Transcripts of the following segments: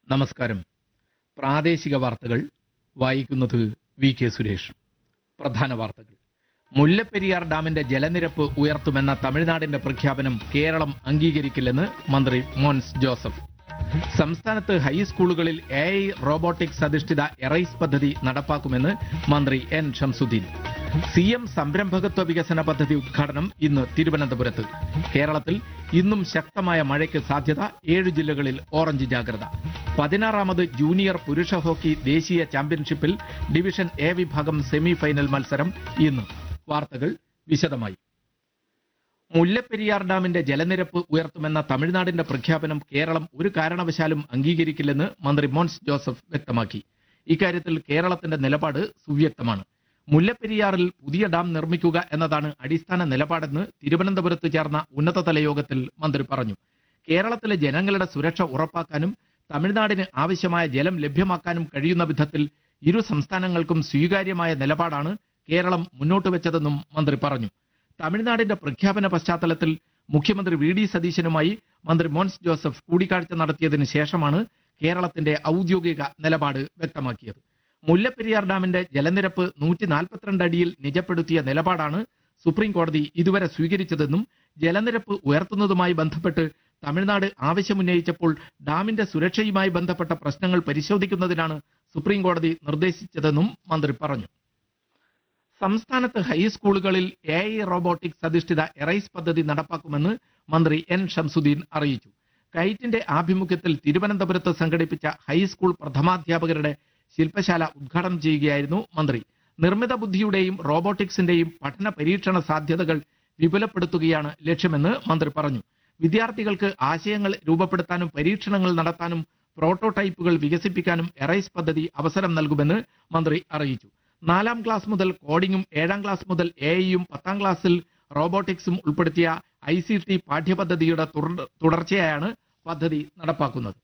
നമസ്കാരം പ്രാദേശിക വാർത്തകൾ വായിക്കുന്നത് വി കെ സുരേഷ് പ്രധാന വാർത്തകൾ മുല്ലപ്പെരിയാർ ഡാമിന്റെ ജലനിരപ്പ് ഉയർത്തുമെന്ന തമിഴ്നാടിന്റെ പ്രഖ്യാപനം കേരളം അംഗീകരിക്കില്ലെന്ന് മന്ത്രി മോൻസ് ജോസഫ് സംസ്ഥാനത്ത് ഹൈസ്കൂളുകളിൽ എ ഐ റോബോട്ടിക്സ് അധിഷ്ഠിത എറൈസ് പദ്ധതി നടപ്പാക്കുമെന്ന് മന്ത്രി എൻ ഷംസുദ്ദീൻ സി എം സംരംഭകത്വ വികസന പദ്ധതി ഉദ്ഘാടനം ഇന്ന് തിരുവനന്തപുരത്ത് കേരളത്തിൽ ഇന്നും ശക്തമായ മഴയ്ക്ക് സാധ്യത ഏഴ് ജില്ലകളിൽ ഓറഞ്ച് ജാഗ്രത പതിനാറാമത് ജൂനിയർ പുരുഷ ഹോക്കി ദേശീയ ചാമ്പ്യൻഷിപ്പിൽ ഡിവിഷൻ എ വിഭാഗം സെമി ഫൈനൽ മത്സരം ഇന്ന് വാർത്തകൾ വിശദമായി മുല്ലപ്പെരിയാർ ഡാമിന്റെ ജലനിരപ്പ് ഉയർത്തുമെന്ന തമിഴ്നാടിന്റെ പ്രഖ്യാപനം കേരളം ഒരു കാരണവശാലും അംഗീകരിക്കില്ലെന്ന് മന്ത്രി മോൻസ് ജോസഫ് വ്യക്തമാക്കി ഇക്കാര്യത്തിൽ കേരളത്തിന്റെ നിലപാട് സുവ്യക്തമാണ് മുല്ലപ്പെരിയാറിൽ പുതിയ ഡാം നിർമ്മിക്കുക എന്നതാണ് അടിസ്ഥാന നിലപാടെന്ന് തിരുവനന്തപുരത്ത് ചേർന്ന ഉന്നതതല യോഗത്തിൽ മന്ത്രി പറഞ്ഞു കേരളത്തിലെ ജനങ്ങളുടെ സുരക്ഷ ഉറപ്പാക്കാനും തമിഴ്നാടിന് ആവശ്യമായ ജലം ലഭ്യമാക്കാനും കഴിയുന്ന വിധത്തിൽ ഇരു സംസ്ഥാനങ്ങൾക്കും സ്വീകാര്യമായ നിലപാടാണ് കേരളം മുന്നോട്ട് വെച്ചതെന്നും മന്ത്രി പറഞ്ഞു തമിഴ്നാടിന്റെ പ്രഖ്യാപന പശ്ചാത്തലത്തിൽ മുഖ്യമന്ത്രി വി ഡി സതീശനുമായി മന്ത്രി മോൻസ് ജോസഫ് കൂടിക്കാഴ്ച നടത്തിയതിനു ശേഷമാണ് കേരളത്തിന്റെ ഔദ്യോഗിക നിലപാട് വ്യക്തമാക്കിയത് മുല്ലപ്പെരിയാർ ഡാമിന്റെ ജലനിരപ്പ് നൂറ്റി നാൽപ്പത്തിരണ്ട് അടിയിൽ നിജപ്പെടുത്തിയ നിലപാടാണ് സുപ്രീം കോടതി ഇതുവരെ സ്വീകരിച്ചതെന്നും ജലനിരപ്പ് ഉയർത്തുന്നതുമായി ബന്ധപ്പെട്ട് തമിഴ്നാട് ആവശ്യമുന്നയിച്ചപ്പോൾ ഡാമിന്റെ സുരക്ഷയുമായി ബന്ധപ്പെട്ട പ്രശ്നങ്ങൾ പരിശോധിക്കുന്നതിനാണ് സുപ്രീം കോടതി നിർദ്ദേശിച്ചതെന്നും മന്ത്രി പറഞ്ഞു സംസ്ഥാനത്ത് ഹൈസ്കൂളുകളിൽ എ ഐ റോബോട്ടിക്സ് അധിഷ്ഠിത എറൈസ് പദ്ധതി നടപ്പാക്കുമെന്ന് മന്ത്രി എൻ ഷംസുദ്ദീൻ അറിയിച്ചു കൈറ്റിന്റെ ആഭിമുഖ്യത്തിൽ തിരുവനന്തപുരത്ത് സംഘടിപ്പിച്ച ഹൈസ്കൂൾ പ്രഥമാധ്യാപകരുടെ ശില്പശാല ഉദ്ഘാടനം ചെയ്യുകയായിരുന്നു മന്ത്രി നിർമ്മിത ബുദ്ധിയുടെയും റോബോട്ടിക്സിന്റെയും പഠന പരീക്ഷണ സാധ്യതകൾ വിപുലപ്പെടുത്തുകയാണ് ലക്ഷ്യമെന്ന് മന്ത്രി പറഞ്ഞു വിദ്യാർത്ഥികൾക്ക് ആശയങ്ങൾ രൂപപ്പെടുത്താനും പരീക്ഷണങ്ങൾ നടത്താനും പ്രോട്ടോടൈപ്പുകൾ വികസിപ്പിക്കാനും എറൈസ് പദ്ധതി അവസരം നൽകുമെന്ന് മന്ത്രി അറിയിച്ചു നാലാം ക്ലാസ് മുതൽ കോഡിംഗും ഏഴാം ക്ലാസ് മുതൽ എ ഐയും പത്താം ക്ലാസ്സിൽ റോബോട്ടിക്സും ഉൾപ്പെടുത്തിയ ഐ സി ടി പാഠ്യപദ്ധതിയുടെ തുടർ- തുടർച്ചയായാണ് പദ്ധതി നടപ്പാക്കുന്നത്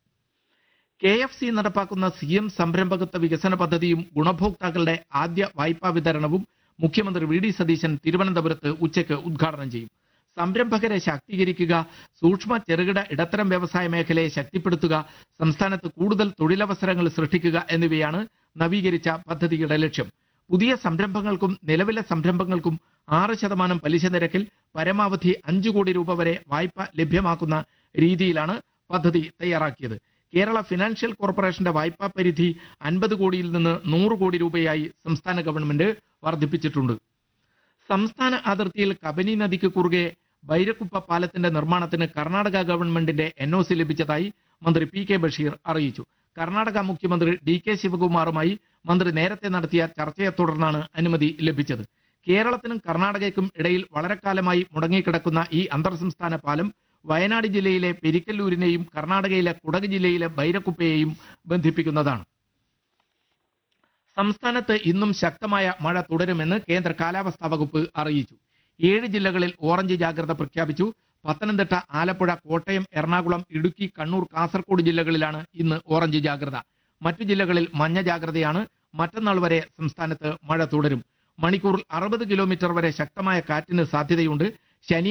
കെ എഫ് സി നടപ്പാക്കുന്ന സി എം സംരംഭകത്വ വികസന പദ്ധതിയും ഗുണഭോക്താക്കളുടെ ആദ്യ വായ്പാ വിതരണവും മുഖ്യമന്ത്രി വി ഡി സതീശൻ തിരുവനന്തപുരത്ത് ഉച്ചയ്ക്ക് ഉദ്ഘാടനം ചെയ്യും സംരംഭകരെ ശാക്തീകരിക്കുക സൂക്ഷ്മ ചെറുകിട ഇടത്തരം വ്യവസായ മേഖലയെ ശക്തിപ്പെടുത്തുക സംസ്ഥാനത്ത് കൂടുതൽ തൊഴിലവസരങ്ങൾ സൃഷ്ടിക്കുക എന്നിവയാണ് നവീകരിച്ച പദ്ധതിയുടെ ലക്ഷ്യം പുതിയ സംരംഭങ്ങൾക്കും നിലവിലെ സംരംഭങ്ങൾക്കും ആറ് ശതമാനം പലിശ നിരക്കിൽ പരമാവധി അഞ്ചു കോടി രൂപ വരെ വായ്പ ലഭ്യമാക്കുന്ന രീതിയിലാണ് പദ്ധതി തയ്യാറാക്കിയത് കേരള ഫിനാൻഷ്യൽ കോർപ്പറേഷന്റെ വായ്പാ പരിധി അൻപത് കോടിയിൽ നിന്ന് നൂറ് കോടി രൂപയായി സംസ്ഥാന ഗവൺമെന്റ് വർദ്ധിപ്പിച്ചിട്ടുണ്ട് സംസ്ഥാന അതിർത്തിയിൽ കബനി നദിക്ക് കുറുകെ ബൈരക്കുപ്പ പാലത്തിന്റെ നിർമ്മാണത്തിന് കർണാടക ഗവൺമെന്റിന്റെ എൻ ഒ സി ലഭിച്ചതായി മന്ത്രി പി കെ ബഷീർ അറിയിച്ചു കർണാടക മുഖ്യമന്ത്രി ഡി കെ ശിവകുമാറുമായി മന്ത്രി നേരത്തെ നടത്തിയ ചർച്ചയെ തുടർന്നാണ് അനുമതി ലഭിച്ചത് കേരളത്തിനും കർണാടകയ്ക്കും ഇടയിൽ വളരെക്കാലമായി മുടങ്ങിക്കിടക്കുന്ന ഈ അന്തർ സംസ്ഥാന പാലം വയനാട് ജില്ലയിലെ പെരിക്കല്ലൂരിനെയും കർണാടകയിലെ കുടക് ജില്ലയിലെ ബൈരക്കുപ്പയെയും ബന്ധിപ്പിക്കുന്നതാണ് സംസ്ഥാനത്ത് ഇന്നും ശക്തമായ മഴ തുടരുമെന്ന് കേന്ദ്ര കാലാവസ്ഥാ വകുപ്പ് അറിയിച്ചു ഏഴ് ജില്ലകളിൽ ഓറഞ്ച് ജാഗ്രത പ്രഖ്യാപിച്ചു പത്തനംതിട്ട ആലപ്പുഴ കോട്ടയം എറണാകുളം ഇടുക്കി കണ്ണൂർ കാസർഗോഡ് ജില്ലകളിലാണ് ഇന്ന് ഓറഞ്ച് ജാഗ്രത മറ്റു ജില്ലകളിൽ മഞ്ഞ ജാഗ്രതയാണ് മറ്റന്നാൾ വരെ സംസ്ഥാനത്ത് മഴ തുടരും മണിക്കൂറിൽ അറുപത് കിലോമീറ്റർ വരെ ശക്തമായ കാറ്റിന് സാധ്യതയുണ്ട് ശനി